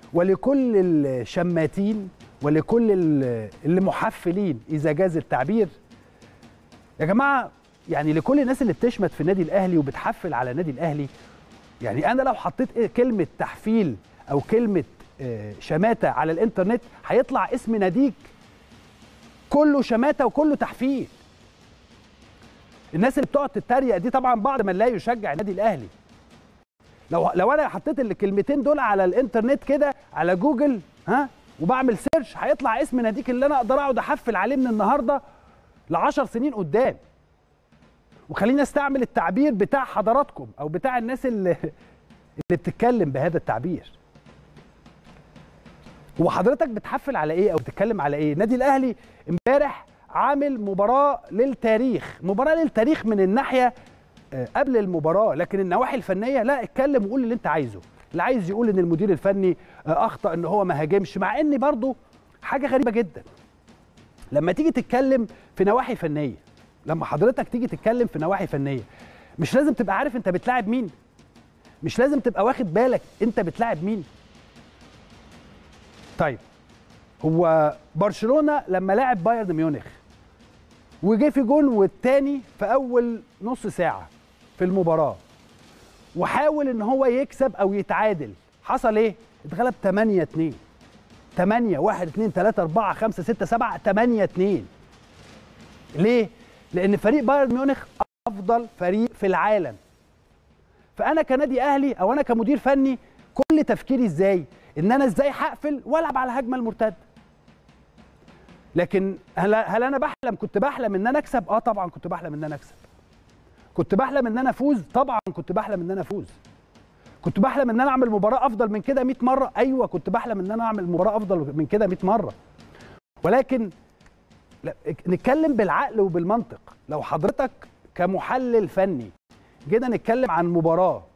ولكل الشماتين ولكل ال- اللي محفلين اذا جاز التعبير يا جماعه يعني لكل الناس اللي بتشمت في النادي الاهلي وبتحفل على النادي الاهلي يعني انا لو حطيت إيه كلمه تحفيل او كلمه آه، شماته على الانترنت هيطلع اسم ناديك كله شماته وكله تحفيل الناس اللي بتقعد تتريق دي طبعا بعض من لا يشجع النادي الاهلي لو لو انا حطيت الكلمتين دول على الانترنت كده على جوجل ها وبعمل سيرش هيطلع اسم ناديك اللي انا اقدر اقعد احفل عليه من النهارده ل 10 سنين قدام وخليني استعمل التعبير بتاع حضراتكم او بتاع الناس اللي اللي بتتكلم بهذا التعبير هو حضرتك بتحفل على ايه او بتتكلم على ايه النادي الاهلي امبارح عامل مباراه للتاريخ مباراه للتاريخ من الناحيه آه، قبل المباراه لكن النواحي الفنيه لا اتكلم وقول اللي انت عايزه اللي عايز يقول ان المدير الفني آه، اخطا ان هو ما هاجمش مع ان برضو حاجه غريبه جدا لما تيجي تتكلم في نواحي فنيه لما حضرتك تيجي تتكلم في نواحي فنيه مش لازم تبقى عارف انت بتلاعب مين مش لازم تبقى واخد بالك انت بتلاعب مين طيب هو برشلونه لما لعب بايرن ميونخ وجه في جون والتاني في اول نص ساعه في المباراه وحاول ان هو يكسب او يتعادل حصل ايه اتغلب 8 2 8 1 2 3 4 5 6 7 8 2 ليه لان فريق بايرن ميونخ افضل فريق في العالم فانا كنادي اهلي او انا كمدير فني كل تفكيري ازاي ان انا ازاي هقفل والعب على الهجمه المرتده لكن هل, هل انا بحلم كنت بحلم ان انا اكسب اه طبعا كنت بحلم ان انا اكسب كنت بحلم ان انا افوز طبعا كنت بحلم ان انا افوز كنت بحلم ان انا اعمل مباراه افضل من كده 100 مره ايوه كنت بحلم ان انا اعمل مباراه افضل من كده 100 مره ولكن لا نتكلم بالعقل وبالمنطق لو حضرتك كمحلل فني جينا نتكلم عن مباراه